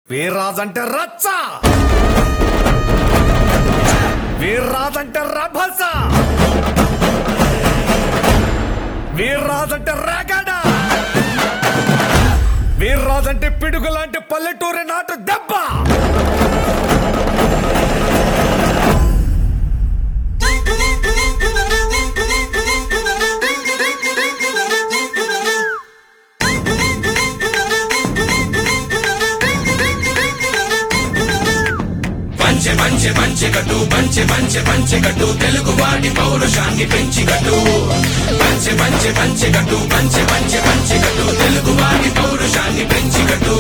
వీర్రాజంటే రచ్చ వీర్రాజంటే రభస వీర్రాజంటే రగడ వీర్రాజంటే పిడుగు లాంటి పల్లెటూరి నాటు దెబ్బ పంచె పంచె పంచె కట్టు పంచె పంచె పంచె కట్టు తెలుగు వాడి పౌరుషాన్ని పెంచి కట్టు పంచె పంచె పంచె కట్టు పంచె పంచె పంచె కట్టు తెలుగు వాడి పౌరుషాన్ని పెంచి కట్టు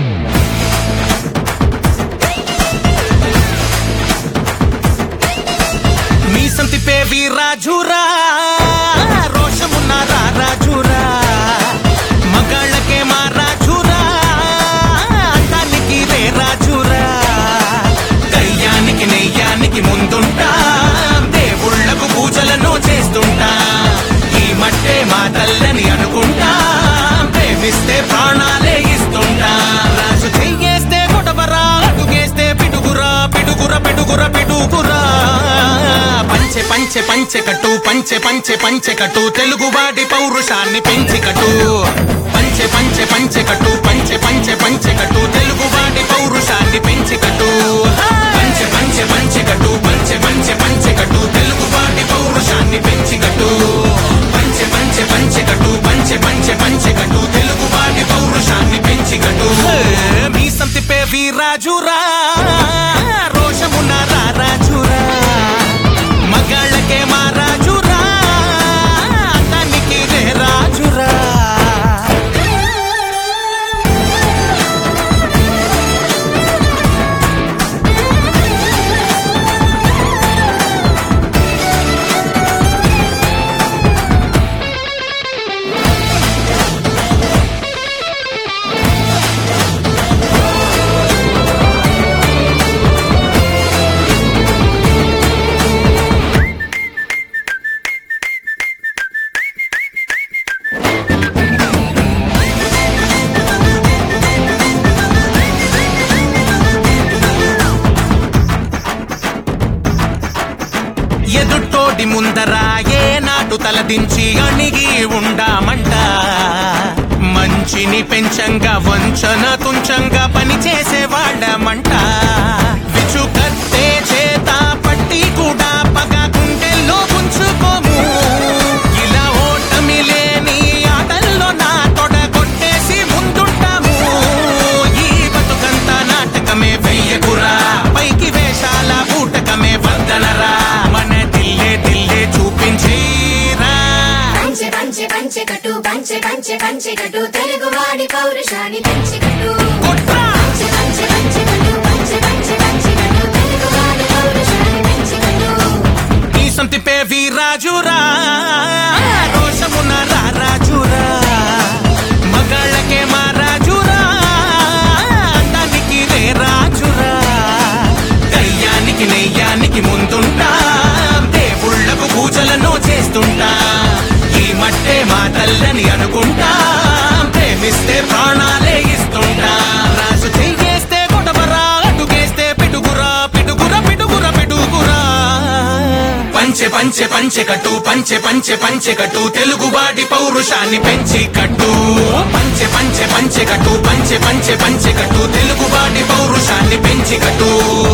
మీసం తిప్పే వీరాజురా రోషమున్న రాజురా మగాళ్ళకే మా రాజురా అందానికి రే రాజురా కయ్యానికి నెయ్యానికి ముందుంటా దేవుళ్ళకు పూజలను చేస్తుంటా ఈ మట్టే మా తల్లని అనుకుంటా ప్రేమిస్తే ప్రాణాలే ఇస్తుంటా రాజు చెయ్యేస్తే కొటవరా అడుగేస్తే పిడుగురా పిడుగుర పిడుగుర పిడుగురా పంచె పంచె పంచె కట్టు పంచె పంచె పంచె కట్టు తెలుగువాడి పౌరుషాన్ని పెంచి కట్టు పంచె పంచె పంచె కట్టు పంచె పంచె పంచె కట్టు తెలుగువాడి పౌరుషాన్ని పెంచి కట్టు పంచె పంచె పంచె కట్టు పంచె పంచె పంచె కట్టు తెలుగు వాడి పౌరుషాన్ని పెంచి కట్టు పంచె పంచె పంచె కట్టు పంచె పంచె పంచె కట్టు తెలుగు వాడి పౌరుషాన్ని పెంచి కట్టు మీసం తిప్పే వీరాజురా రోషమున్న రాజురా మగాళ్ళకే మా రాజురా అందానికి రే రాజురా ఎదుటోడి ముందర ఏ నాటు తలదించి అణిగి ఉండామంట మంచిని పెంచంగా వంచన తుంచంగా పని చేసేవాళ్ళమంట విచుకత్తే చేత పట్టి కూడా పగ గుండెల్లో ఉంచుకోము ఇలా ఓటమి లేని ఆటల్లో నా తొడ కొట్టేసి ముందుంటాము ఈ బతుకంతా నాటకమే వెయ్యకురా పైకి వేషాల బూటకమే వద్దనరా మన దిల్లే దిల్లే చూపించేరా పంచె పంచె పంచె కట్టు పంచె పంచె పంచె కట్టు తెలుగువాడి పౌరుషాన్ని పెంచి కట్టు కొట్రా పంచె పంచె పంచె కట్టు పంచె పంచె పంచె కట్టు తెలుగువాడి పౌరుషాన్ని పెంచి కట్టు మీసం తిప్పే వీరాజురా రోషమున్న రాజురా మగాళ్ళకే మా రాజురా అందానికి రే రాజురా కయ్యానికి నెయ్యానికి ముందుంటా దేవుళ్ళకు పూజలను చేస్తుంటా ఈ మట్టే మా తల్లని అనుకుంటా ప్రేమిస్తే ప్రాణాలే ఇస్తుంటా రాజు చెయ్యేస్తే కొడవరా అడుగేస్తే పిడుగురా పిడుగుర పిడుగుర పిడుగురా పంచె పంచె పంచె కట్టు పంచె పంచె పంచె కట్టు తెలుగు వాడి పౌరుషాన్ని పెంచి కట్టు పంచె పంచె పంచె కట్టు పంచె పంచె పంచె కట్టు తెలుగు వాడి పౌరుషాన్ని పెంచి కట్టు